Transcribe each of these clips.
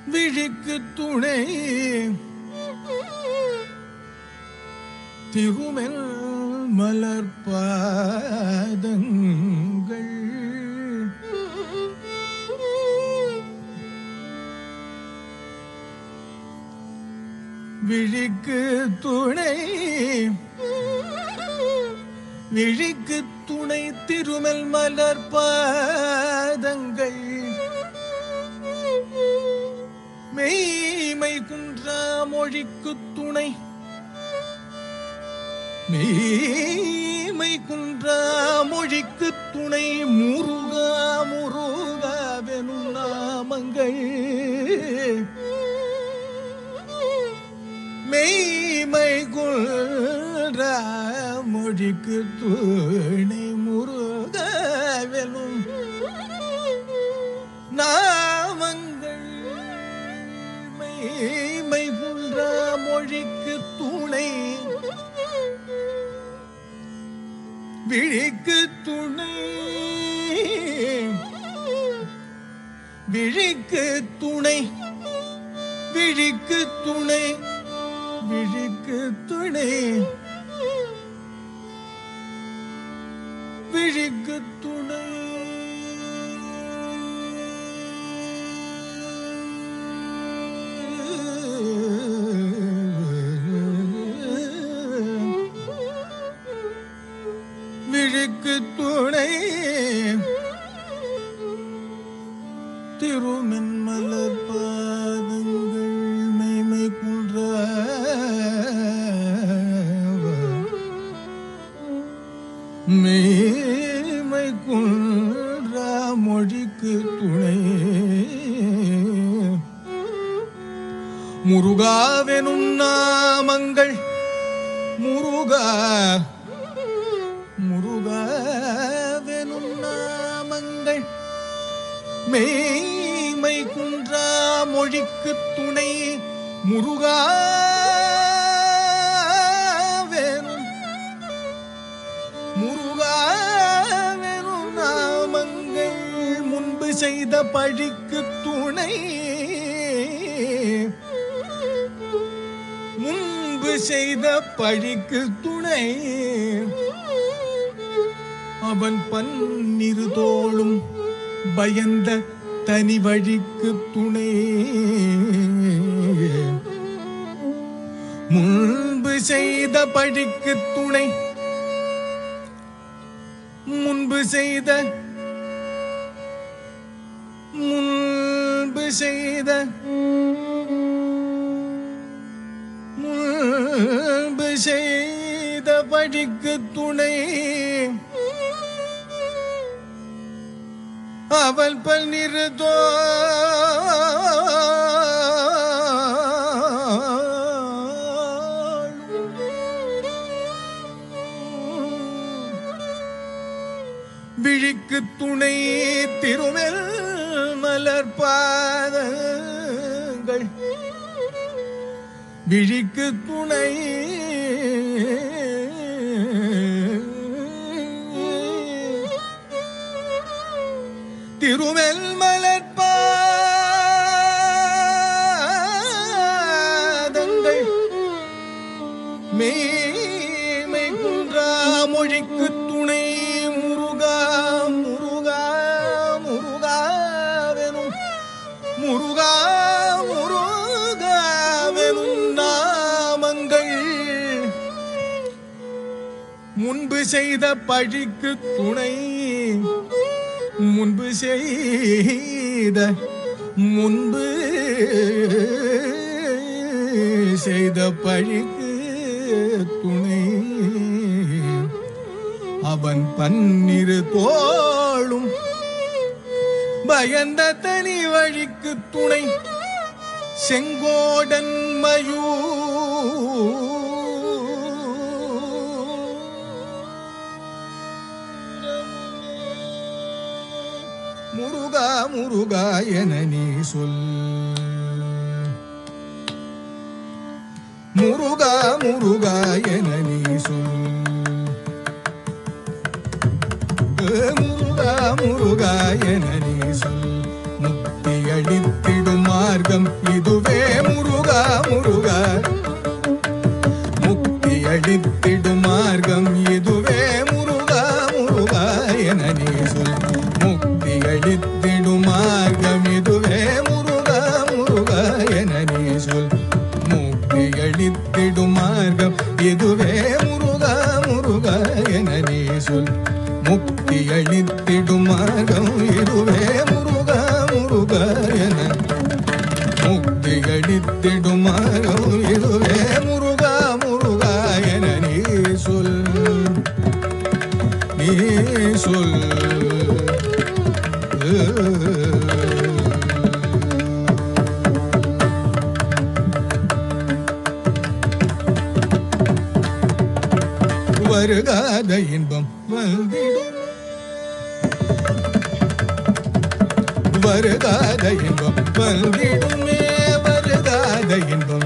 விழிக்கு துணை திருமெல் மலர்பாதங்கள் விழிக்கு துணை விழிக்கு துணை திருமெல் மலர்பாதங்கள் மெய்மை குன்றா மொழிக்கு துணை மெய்மை குன்றா மொழிக்கு துணை முருகா முருகாவெனும் நாமங்கள் மெய்மை குன்றா மொழிக்கு துணை முருகாவெனும் நாமங்கள் மெய்மை குன்றா மொழிக்கு துணை விழிக்கு துணை விழிக்கு துணை விழிக்கு துணை விழிக்கு துணை விழிக்கு துணை விழிக்கு துணை திருமின் மலர் பாதங்கள் மெய்மை குன்ற மெய்மை குன்ற மொழிக்கு துணை முருகாவெனும் நாமங்கள் முருகா முருகாவெனும் நாமங்கள் மெய்மை குன்றா மொழிக்கு துணை முருகாவெனும் முருகாவெனும் நாமங்கள் முன்பு செய்த பழிக்கு துணை முன்பு செய்த பழிக்கு துணை அவன் பன்னிரு தோளும் பயந்த தனி வழிக்கு துணை முன்பு செய்த பழிக்கு துணை முன்பு செய்த முன்பு செய்த முன்பு செய்த படிக்கு துணை அவள் பன்னிரு விழிக்கு துணை திருமெல் மலர் பாதங்கள் விழிக்கு துணை திருமெல் மலர் பாதங்கள் மேமை குன்றா மொழிக்கு துணை முருகா முருகா முருகாவெனும் முருகா முருகாவெனும் நாமங்கள் முன்பு செய்த பழிக்கு துணை முன்பு செய்த முன்பு செய்த பழிக்கு துணை அவன் பன்னிரு தோளும் பயந்த தனி வழிக்கு துணை செங்கோடன் மயூ முருகா முருகா என நீ சொல் முருகா முருகா என நீ சொல் முருகா முருகா என நீ சொல் முக்தி அளித்திடும் மார்க்கம் இதுவே முருகா முருகா முக்தி அளித்திடும் மார்க்கம் இதுவே முருகா முருகா என நீ சொல் முக்தி அளித்திடும் மார்க்கம் இதுவே முருகா முருகா என நீ சொல் முக்தி அளித்திடும் மார்க்கம் இதுவே முருகா முருகா என நீ சொல் முக்தி அளித்திடும் மார்க்கம் இதுவே முருகா முருகா என முக்தி அளித்திடும் மார்க்கம் இதுவே முருகா முருகா என நீ சொல் நீ சொல் வருகாத இன்பம் வந்திடும் வருகாத இன்பம் வந்திடுமே வருகாத இன்பம்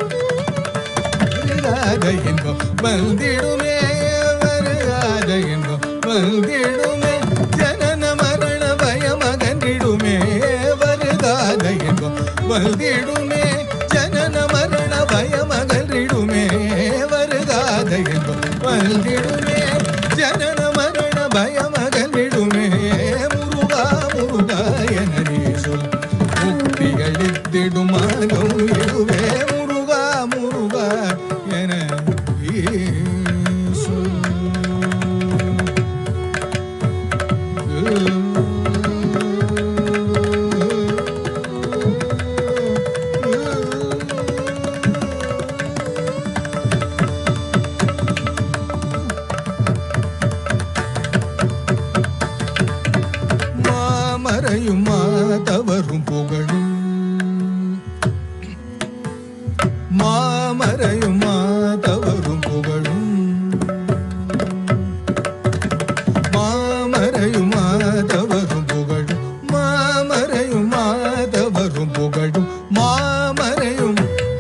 வருகாத இன்பம் வந்திடுமே வருகாத இன்பம் வந்திடுமே ஜனன மரண பயம் அகன்றிடுமே வருகாத இன்பம் வந்திடுமே ஜனன மரண பயம் அகன்றிடுமே வருகாத இன்பம் வந்திடுமே ஜனன மரண பயம் அகன்றிடுமே முருகா முருகா என நீ சொல் முக்தி அளித்திடும் மார்க்கம் இதுவே முருகா முருகா என நீ சொல் மாமரையும் மாதவரும் புகழும் மாமரையும் மாதவரும் புகழும் மாமரையும் மாதவரும் புகழும் மாமரையும் மாதவரும் புகழும் மாமரையும்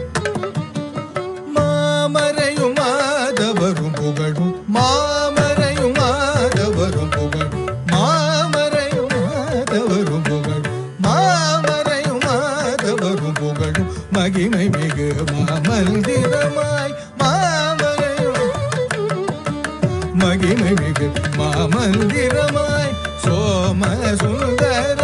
மாமரையும் மாதவரும் புகழும் மாமரையும் மாதவரும் புகழும் மாமரையும் மாதவரும் புகழும் மாமரையும் மாதவரும் புகழும் மகிமை மிகு மாமந்திரமாய் மாமரையும் மகிமை மிகு மாமந்திரமாய் சோம சுந்தர